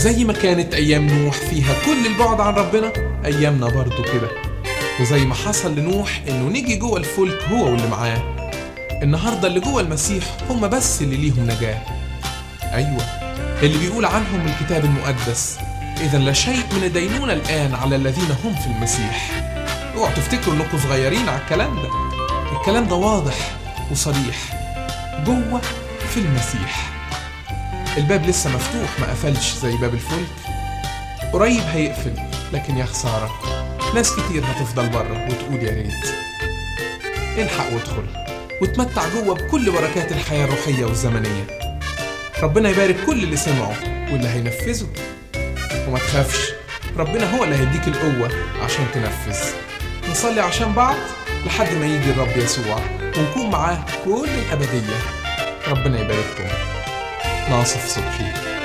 وزي ما كانت أيام نوح فيها كل البعد عن ربنا أيامنا برضو كده وزي ما حصل لنوح إنه نيجي جوه الفلك هو واللي معاه النهاردة اللي جوه المسيح هم بس اللي ليهم نجاة أيوة اللي بيقول عنهم الكتاب المقدس إذا لا شيء من الدينونة الآن على الذين هم في المسيح اوعوا تفتكروا انكم صغيرين على الكلام ده الكلام ده واضح وصريح جوه في المسيح الباب لسه مفتوح ما قفلش زي باب الفلك قريب هيقفل لكن يا خسارة ناس كتير هتفضل بره وتقول يا ريت الحق وادخل وتمتع جوه بكل بركات الحياة الروحية والزمنية ربنا يبارك كل اللي سمعوا واللي هينفذوا وما تخافش ربنا هو اللي هيديك القوة عشان تنفذ نصلي عشان بعض لحد ما يجي الرب يسوع ونكون معاه كل الأبدية ربنا يبارككم ناصف صبحي